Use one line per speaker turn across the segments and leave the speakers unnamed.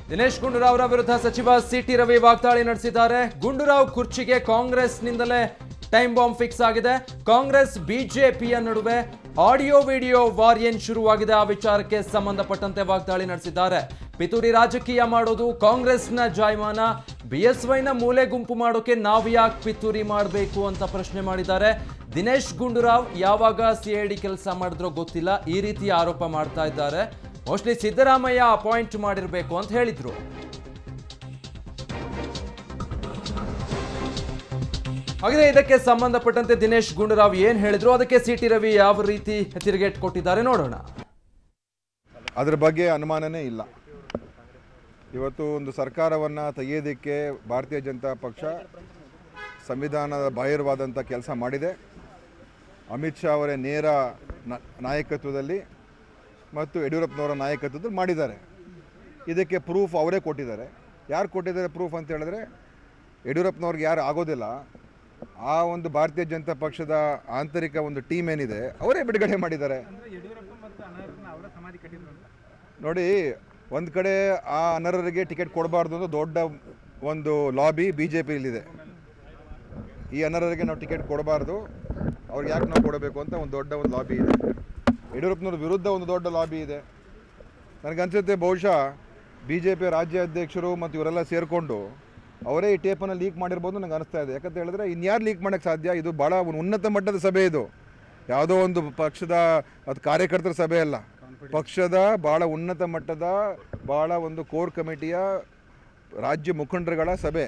ದಿನೇಶ್ ಗುಂಡೂರಾವ್ ಅವರ ವಿರುದ್ಧ ಸಚಿವ ಸಿಟಿ ರವಿ ವಾಗ್ದಾಳಿ ನಡೆಸಿದ್ದಾರೆ ಗುಂಡೂರಾವ್ ಕುರ್ಚಿಗೆ ಕಾಂಗ್ರೆಸ್ನಿಂದಲೇ ಟೈಮ್ ಬಾಂಬ್ ಫಿಕ್ಸ್ ಆಗಿದೆ ಕಾಂಗ್ರೆಸ್ ಬಿಜೆಪಿಯ ನಡುವೆ ಆಡಿಯೋ ವಿಡಿಯೋ ವಾರ್ ಏನ್ ಶುರುವಾಗಿದೆ ಆ ವಿಚಾರಕ್ಕೆ ಸಂಬಂಧಪಟ್ಟಂತೆ ವಾಗ್ದಾಳಿ ನಡೆಸಿದ್ದಾರೆ ಪಿತೂರಿ ರಾಜಕೀಯ ಮಾಡೋದು ಕಾಂಗ್ರೆಸ್ನ ಜಾಯಮಾನ ಬಿಎಸ್ವೈನ ಮೂಲೆ ಗುಂಪು ಮಾಡೋಕೆ ನಾವು ಯಾಕೆ ಪಿತೂರಿ ಮಾಡಬೇಕು ಅಂತ ಪ್ರಶ್ನೆ ಮಾಡಿದ್ದಾರೆ ದಿನೇಶ್ ಗುಂಡೂರಾವ್ ಯಾವಾಗ ಸಿಐಡಿ ಕೆಲಸ ಮಾಡಿದ್ರೋ ಗೊತ್ತಿಲ್ಲ ಈ ರೀತಿ ಆರೋಪ ಮಾಡ್ತಾ ಇದ್ದಾರೆ ಮೋಸ್ಟ್ಲಿ ಸಿದ್ದರಾಮಯ್ಯ ಅಪಾಯಿಂಟ್ ಮಾಡಿರಬೇಕು ಅಂತ ಹೇಳಿದ್ರು ಹಾಗಾದ್ರೆ ಇದಕ್ಕೆ ಸಂಬಂಧಪಟ್ಟಂತೆ ದಿನೇಶ್ ಗುಂಡೂರಾವ್ ಏನ್ ಹೇಳಿದ್ರು ಅದಕ್ಕೆ ಸಿಟಿ ರವಿ ಯಾವ ರೀತಿ ತಿರುಗೇಟ್ ಕೊಟ್ಟಿದ್ದಾರೆ ನೋಡೋಣ
ಅದ್ರ ಬಗ್ಗೆ ಅನುಮಾನನೇ ಇಲ್ಲ ಇವತ್ತು ಒಂದು ಸರ್ಕಾರವನ್ನು ತೆಗೆಯೋದಕ್ಕೆ ಭಾರತೀಯ ಜನತಾ ಪಕ್ಷ ಸಂವಿಧಾನದ ಬಾಹಿರವಾದಂಥ ಕೆಲಸ ಮಾಡಿದೆ ಅಮಿತ್ ಶಾ ಅವರೇ ನೇರ ನ- ನಾಯಕತ್ವದಲ್ಲಿ ಮತ್ತು ಯಡಿಯೂರಪ್ಪನವರ ನಾಯಕತ್ವದಲ್ಲಿ ಮಾಡಿದ್ದಾರೆ ಇದಕ್ಕೆ ಪ್ರೂಫ್ ಅವರೇ ಕೊಟ್ಟಿದ್ದಾರೆ ಯಾರು ಕೊಟ್ಟಿದ್ದಾರೆ ಪ್ರೂಫ್ ಅಂತ ಹೇಳಿದ್ರೆ ಯಡಿಯೂರಪ್ಪನವ್ರಿಗೆ ಯಾರು ಆಗೋದಿಲ್ಲ ಆ ಒಂದು ಭಾರತೀಯ ಜನತಾ ಪಕ್ಷದ ಆಂತರಿಕ ಒಂದು ಟೀಮ್ ಏನಿದೆ ಅವರೇ ಬಿಡುಗಡೆ ಮಾಡಿದ್ದಾರೆ ನೋಡಿ ಒಂದು ಕಡೆ ಆ ಅನರ್ಹರಿಗೆ ಟಿಕೆಟ್ ಕೊಡಬಾರ್ದು ಅಂತ ದೊಡ್ಡ ಒಂದು ಲಾಬಿ ಬಿ ಜೆ ಪಿಯಲ್ಲಿದೆ ಈ ಅನರ್ಹರಿಗೆ ನಾವು ಟಿಕೆಟ್ ಕೊಡಬಾರ್ದು ಅವ್ರಿಗೆ ಯಾಕೆ ನಾವು ಕೊಡಬೇಕು ಅಂತ ಒಂದು ದೊಡ್ಡ ಒಂದು ಲಾಬಿ ಇದೆ ಯಡಿಯೂರಪ್ಪನವ್ರ ವಿರುದ್ಧ ಒಂದು ದೊಡ್ಡ ಲಾಬಿ ಇದೆ ನನಗನ್ಸುತ್ತೆ ಬಹುಶಃ ಬಿ ಜೆ ಪಿ ರಾಜ್ಯ ಅಧ್ಯಕ್ಷರು ಮತ್ತು ಇವರೆಲ್ಲ ಸೇರಿಕೊಂಡು ಅವರೇ ಈ ಟೇಪನ್ನು ಲೀಕ್ ಮಾಡಿರ್ಬೋದು ನನಗೆ ಅನಿಸ್ತಾ ಇದೆ ಯಾಕಂತ ಹೇಳಿದ್ರೆ ಇನ್ಯಾರು ಲೀಕ್ ಮಾಡೋಕ್ಕೆ ಸಾಧ್ಯ ಇದು ಭಾಳ ಒಂದು ಉನ್ನತ ಮಟ್ಟದ ಸಭೆ ಇದು ಯಾವುದೋ ಒಂದು ಪಕ್ಷದ ಅದು ಕಾರ್ಯಕರ್ತರ ಸಭೆ ಅಲ್ಲ ಪಕ್ಷದ ಭಾಳ ಉನ್ನತ ಮಟ್ಟದ ಭಾಳ ಒಂದು ಕೋರ್ ಕಮಿಟಿಯ ರಾಜ್ಯ ಮುಖಂಡರುಗಳ ಸಭೆ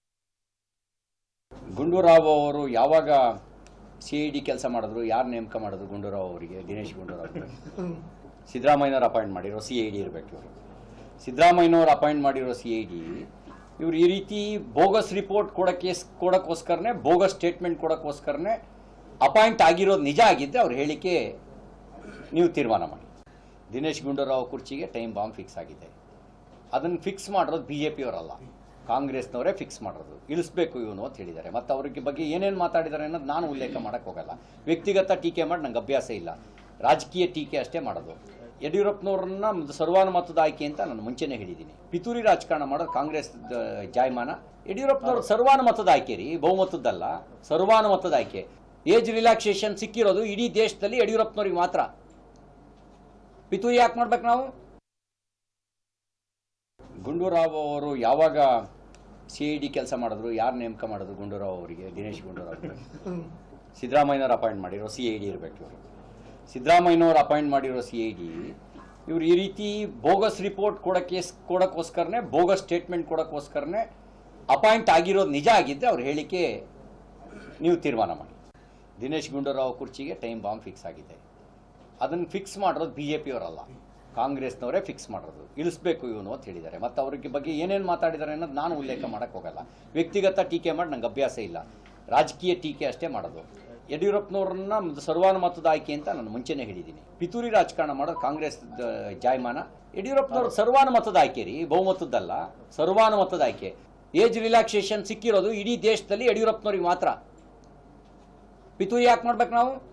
ಗುಂಡೂರಾವ್ ಅವರು ಯಾವಾಗ ಸಿ ಐ ಡಿ ಕೆಲಸ ಮಾಡಿದ್ರು ಯಾರು ನೇಮಕ ಮಾಡಿದ್ರು ಗುಂಡೂರಾವ್ ಅವರಿಗೆ ದಿನೇಶ್ ಗುಂಡೂರಾವ್ ಅವರಿಗೆ ಸಿದ್ದರಾಮಯ್ಯನವ್ರು ಅಪಾಯಿಂಟ್ ಮಾಡಿರೋ ಸಿ ಐ ಡಿ ಇರಬೇಕು ಇವರು ಸಿದ್ದರಾಮಯ್ಯನವ್ರು ಅಪಾಯಿಂಟ್ ಮಾಡಿರೋ ಸಿ ಐ ಡಿ ಇವ್ರು ಈ ರೀತಿ ಬೋಗಸ್ ರಿಪೋರ್ಟ್ ಕೊಡೋಕ್ಕೆ ಕೊಡೋಕ್ಕೋಸ್ಕರನೇ ಬೋಗಸ್ ಸ್ಟೇಟ್ಮೆಂಟ್ ಕೊಡೋಕ್ಕೋಸ್ಕರನೇ ಅಪಾಯಿಂಟ್ ಆಗಿರೋದು ನಿಜ ಆಗಿದ್ದರೆ ಅವ್ರ ಹೇಳಿಕೆ ನೀವು ತೀರ್ಮಾನ ಮಾಡಿ ದಿನೇಶ್ ಗುಂಡೂರಾವ್ ಕುರ್ಚಿಗೆ ಟೈಮ್ ಬಾಂಬ್ ಫಿಕ್ಸ್ ಆಗಿದೆ ಅದನ್ನು ಫಿಕ್ಸ್ ಮಾಡಿರೋದು ಬಿ ಜೆ ಪಿಯವರಲ್ಲ ಕಾಂಗ್ರೆಸ್ನವರೇ ಫಿಕ್ಸ್ ಮಾಡೋದು ಇಳಿಸ್ಬೇಕು ಇವನು ಅಂತ ಹೇಳಿದ್ದಾರೆ ಮತ್ತು ಅವ್ರಿಗೆ ಬಗ್ಗೆ ಏನೇನು ಮಾತಾಡಿದ್ದಾರೆ ಅನ್ನೋದು ನಾನು ಉಲ್ಲೇಖ ಮಾಡೋಕ್ಕೆ ಹೋಗಲ್ಲ ವ್ಯಕ್ತಿಗತ ಟೀಕೆ ಮಾಡಿ ನಂಗೆ ಅಭ್ಯಾಸ ಇಲ್ಲ ರಾಜಕೀಯ ಟೀಕೆ ಅಷ್ಟೇ ಮಾಡೋದು ಯಡಿಯೂರಪ್ಪನವ್ರನ್ನ ಒಂದು ಸರ್ವಾನುಮತದ ಆಯ್ಕೆ ಅಂತ ನಾನು ಮುಂಚೆನೇ ಹೇಳಿದ್ದೀನಿ ಪಿತೂರಿ ರಾಜಕಾರಣ ಮಾಡೋದು ಕಾಂಗ್ರೆಸ್ ಜಾಯಮಾನ ಯಡಿಯೂರಪ್ಪನವ್ರ ಸರ್ವಾನುಮತದ ಆಯ್ಕೆ ರೀ ಬಹುಮತದ್ದಲ್ಲ ಸರ್ವಾನುಮತದ ಆಯ್ಕೆ ಏಜ್ ರಿಲ್ಯಾಕ್ಸೇಷನ್ ಸಿಕ್ಕಿರೋದು ಇಡೀ ದೇಶದಲ್ಲಿ ಯಡಿಯೂರಪ್ಪನವ್ರಿಗೆ ಮಾತ್ರ ಪಿತೂರಿ ಯಾಕೆ ಮಾಡ್ಬೇಕು ನಾವು ಗುಂಡೂರಾವ್ ಅವರು ಯಾವಾಗ ಸಿ ಐ ಡಿ ಕೆಲಸ ಮಾಡಿದ್ರು ಯಾರು ನೇಮಕ ಮಾಡಿದ್ರು ಗುಂಡೂರಾವ್ ಅವರಿಗೆ ದಿನೇಶ್ ಗುಂಡೂರಾವ್ ಅವರಿಗೆ ಸಿದ್ದರಾಮಯ್ಯನವ್ರು ಅಪಾಯಿಂಟ್ ಮಾಡಿರೋ ಸಿ ಐ ಡಿ ಇರಬೇಕು ಇವರು ಸಿದ್ದರಾಮಯ್ಯನವ್ರು ಅಪಾಯಿಂಟ್ ಮಾಡಿರೋ ಸಿ ಐ ಡಿ ಇವ್ರು ಈ ರೀತಿ ಬೋಗಸ್ ರಿಪೋರ್ಟ್ ಕೊಡೋಕ್ಕೆ ಕೊಡೋಕ್ಕೋಸ್ಕರನೇ ಬೋಗಸ್ ಸ್ಟೇಟ್ಮೆಂಟ್ ಕೊಡೋಕ್ಕೋಸ್ಕರನೇ ಅಪಾಯಿಂಟ್ ಆಗಿರೋದು ನಿಜ ಆಗಿದ್ದರೆ ಅವ್ರ ಹೇಳಿಕೆ ನೀವು ತೀರ್ಮಾನ ಮಾಡಿ ದಿನೇಶ್ ಗುಂಡೂರಾವ್ ಕುರ್ಚಿಗೆ ಟೈಮ್ ಬಾಂಬ್ ಫಿಕ್ಸ್ ಆಗಿದೆ ಅದನ್ನು ಫಿಕ್ಸ್ ಮಾಡಿರೋದು ಬಿ ಜೆ ಪಿಯವರಲ್ಲ ಕಾಂಗ್ರೆಸ್ನವರೇ ಫಿಕ್ಸ್ ಮಾಡೋದು ಇಳಿಸ್ಬೇಕು ಇವನು ಅಂತ ಹೇಳಿದ್ದಾರೆ ಮತ್ತು ಅವ್ರಿಗೆ ಬಗ್ಗೆ ಏನೇನು ಮಾತಾಡಿದ್ದಾರೆ ಅನ್ನೋದು ನಾನು ಉಲ್ಲೇಖ ಮಾಡೋಕ್ಕೆ ಹೋಗಲ್ಲ ವ್ಯಕ್ತಿಗತ ಟೀಕೆ ಮಾಡಿ ನಂಗೆ ಅಭ್ಯಾಸ ಇಲ್ಲ ರಾಜಕೀಯ ಟೀಕೆ ಅಷ್ಟೇ ಮಾಡೋದು ಯಡಿಯೂರಪ್ಪನವ್ರನ್ನ ಒಂದು ಸರ್ವಾನುಮತದ ಆಯ್ಕೆ ಅಂತ ನಾನು ಮುಂಚೆನೇ ಹೇಳಿದ್ದೀನಿ ಪಿತೂರಿ ರಾಜಕಾರಣ ಮಾಡೋದು ಕಾಂಗ್ರೆಸ್ ಜಾಯಮಾನ ಯಡಿಯೂರಪ್ಪನವ್ರ ಸರ್ವಾನುಮತದ ಆಯ್ಕೆ ರೀ ಬಹುಮತದ್ದಲ್ಲ ಸರ್ವಾನುಮತದ ಆಯ್ಕೆ ಏಜ್ ರಿಲ್ಯಾಕ್ಸೇಷನ್ ಸಿಕ್ಕಿರೋದು ಇಡೀ ದೇಶದಲ್ಲಿ ಯಡಿಯೂರಪ್ಪನವ್ರಿಗೆ ಮಾತ್ರ ಪಿತೂರಿ ಯಾಕೆ ಮಾಡ್ಬೇಕು ನಾವು